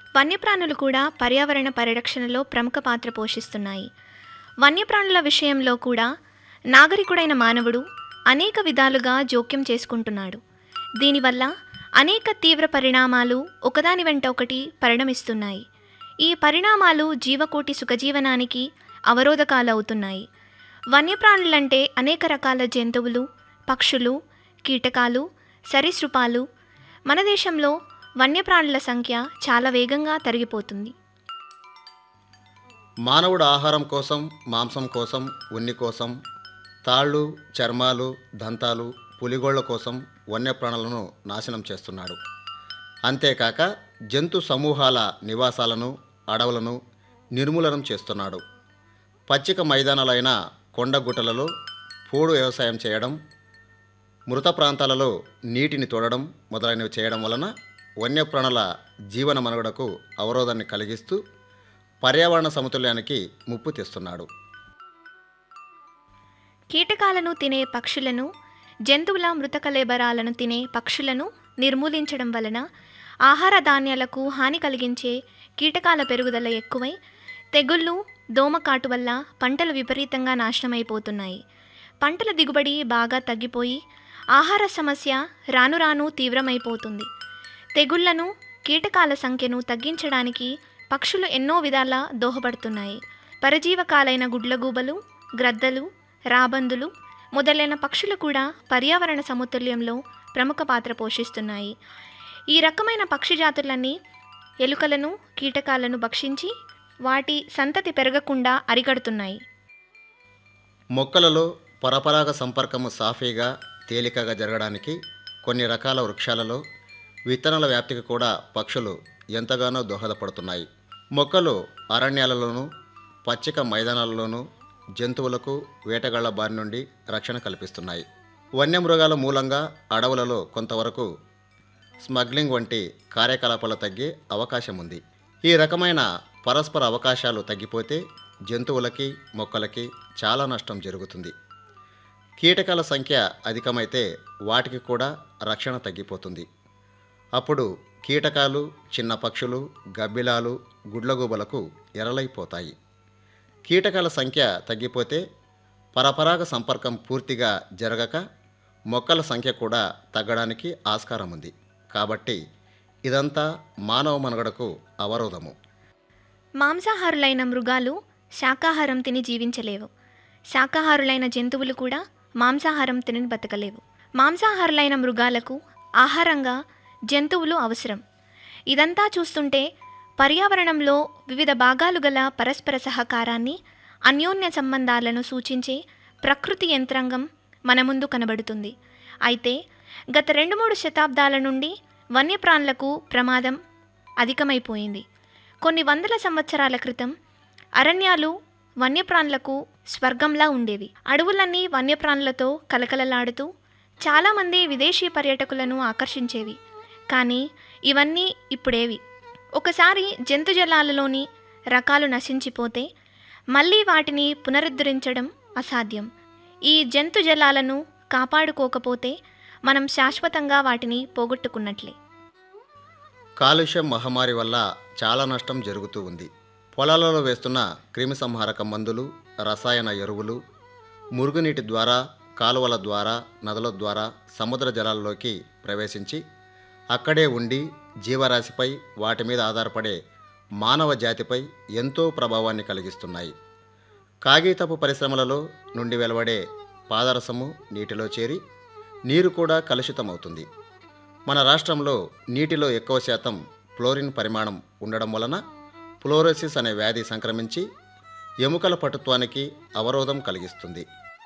వన్యప్రాణులు కూడా పర్యావరణ పరిరక్షణలో ప్రముఖ పాత్ర పోషిస్తున్నాయి వన్యప్రాణుల విషయంలో కూడా నాగరికుడైన మానవుడు అనేక విధాలుగా జోక్యం చేసుకుంటున్నాడు దీనివల్ల అనేక తీవ్ర పరిణామాలు ఒకదాని వెంట ఒకటి పరిణమిస్తున్నాయి ఈ పరిణామాలు జీవకోటి సుఖజీవనానికి అవరోధకాలు అవుతున్నాయి వన్యప్రాణులంటే అనేక రకాల జంతువులు పక్షులు కీటకాలు సరీసృపాలు మన దేశంలో వన్యప్రాణుల సంఖ్య చాలా వేగంగా తరిగిపోతుంది మానవుడు ఆహారం కోసం మాంసం కోసం ఉన్ని కోసం తాళ్ళు చర్మాలు దంతాలు పులిగోళ్ల కోసం వన్యప్రాణులను నాశనం చేస్తున్నాడు అంతేకాక జంతు సమూహాల నివాసాలను అడవులను నిర్మూలనం చేస్తున్నాడు పచ్చిక మైదానాలైన కొండగుట్టలలో పోడు వ్యవసాయం చేయడం మృత ప్రాంతాలలో నీటిని తోడడం మొదలైనవి చేయడం వలన వన్యప్రాణుల జీవన మనుగడకు అవరోధాన్ని కలిగిస్తూ పర్యావరణ సమతుల్యానికి ముప్పు తెస్తున్నాడు కీటకాలను తినే పక్షులను జంతువుల మృత కళేబరాలను తినే పక్షులను నిర్మూలించడం వలన ఆహార ధాన్యాలకు హాని కలిగించే కీటకాల పెరుగుదల ఎక్కువై తెగుళ్ళు దోమకాటు వల్ల పంటలు విపరీతంగా నాశనమైపోతున్నాయి పంటల దిగుబడి బాగా తగ్గిపోయి ఆహార సమస్య రాను రాను తీవ్రమైపోతుంది తెగుళ్లను కీటకాల సంఖ్యను తగ్గించడానికి పక్షులు ఎన్నో విధాల దోహపడుతున్నాయి పరజీవకాలైన గుడ్లగూబలు గ్రద్దలు రాబందులు మొదలైన పక్షులు కూడా పర్యావరణ సమతుల్యంలో ప్రముఖ పాత్ర పోషిస్తున్నాయి ఈ రకమైన పక్షి జాతులన్నీ ఎలుకలను కీటకాలను భక్షించి వాటి సంతతి పెరగకుండా అరికడుతున్నాయి మొక్కలలో పరపరాగ సంపర్కము సాఫీగా తేలికగా జరగడానికి కొన్ని రకాల వృక్షాలలో విత్తనాల వ్యాప్తికి కూడా పక్షులు ఎంతగానో దోహదపడుతున్నాయి మొక్కలు అరణ్యాలలోనూ పచ్చిక మైదానాలలోనూ జంతువులకు వేటగాళ్ల బారి నుండి రక్షణ కల్పిస్తున్నాయి వన్యమృగాల మూలంగా అడవులలో కొంతవరకు స్మగ్లింగ్ వంటి కార్యకలాపాలు తగ్గే అవకాశం ఉంది ఈ రకమైన పరస్పర అవకాశాలు తగ్గిపోతే జంతువులకి మొక్కలకి చాలా నష్టం జరుగుతుంది కీటకాల సంఖ్య అధికమైతే వాటికి కూడా రక్షణ తగ్గిపోతుంది అప్పుడు కీటకాలు చిన్న పక్షులు గబ్బిలాలు గుడ్లగూబలకు ఎరలైపోతాయి కీటకాల సంఖ్య తగ్గిపోతే పరపరాగ సంపర్కం పూర్తిగా జరగక మొక్కల సంఖ్య కూడా తగ్గడానికి ఆస్కారం ఉంది కాబట్టి ఇదంతా మానవ మనుగడకు అవరోధము మాంసాహారులైన మృగాలు శాకాహారం తిని జీవించలేవు శాకాహారులైన జంతువులు కూడా మాంసాహారం తిని బతకలేవు మాంసాహారులైన మృగాలకు ఆహారంగా జంతువులు అవసరం ఇదంతా చూస్తుంటే పర్యావరణంలో వివిధ భాగాలు గల పరస్పర సహకారాన్ని అన్యోన్య సంబంధాలను సూచించే ప్రకృతి యంత్రాంగం మన ముందు కనబడుతుంది అయితే గత రెండు మూడు శతాబ్దాల నుండి వన్యప్రాణులకు ప్రమాదం అధికమైపోయింది కొన్ని వందల సంవత్సరాల క్రితం అరణ్యాలు వన్యప్రాణులకు స్వర్గంలా ఉండేవి అడవులన్నీ వన్యప్రాణులతో కలకలలాడుతూ చాలామంది విదేశీ పర్యాటకులను ఆకర్షించేవి కానీ ఇవన్నీ ఇప్పుడేవి ఒకసారి జంతు జలాలలోని రకాలు నశించిపోతే మళ్ళీ వాటిని పునరుద్ధరించడం అసాధ్యం ఈ జంతు జలాలను కాపాడుకోకపోతే మనం శాశ్వతంగా వాటిని పోగొట్టుకున్నట్లే కాలుష్యం మహమ్మారి వల్ల చాలా నష్టం జరుగుతూ ఉంది పొలాలలో వేస్తున్న క్రిమిసంహారక మందులు రసాయన ఎరువులు మురుగునీటి ద్వారా కాలువల ద్వారా నదుల ద్వారా సముద్ర జలాల్లోకి ప్రవేశించి అక్కడే ఉండి జీవరాశిపై వాటి మీద ఆధారపడే మానవ జాతిపై ఎంతో ప్రభావాన్ని కలిగిస్తున్నాయి కాగితపు పరిశ్రమలలో నుండి వెలువడే పాదరసము నీటిలో చేరి నీరు కూడా కలుషితమవుతుంది మన రాష్ట్రంలో నీటిలో ఎక్కువ శాతం ఫ్లోరిన్ పరిమాణం ఉండడం వలన ఫ్లోరోసిస్ అనే వ్యాధి సంక్రమించి ఎముకల పటుత్వానికి అవరోధం కలిగిస్తుంది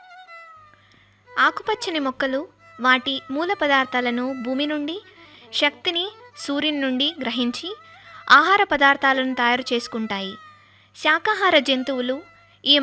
ఆకుపచ్చని మొక్కలు వాటి మూల పదార్థాలను భూమి నుండి శక్తిని సూర్యుని నుండి గ్రహించి ఆహార పదార్థాలను తయారు చేసుకుంటాయి శాకాహార జంతువులు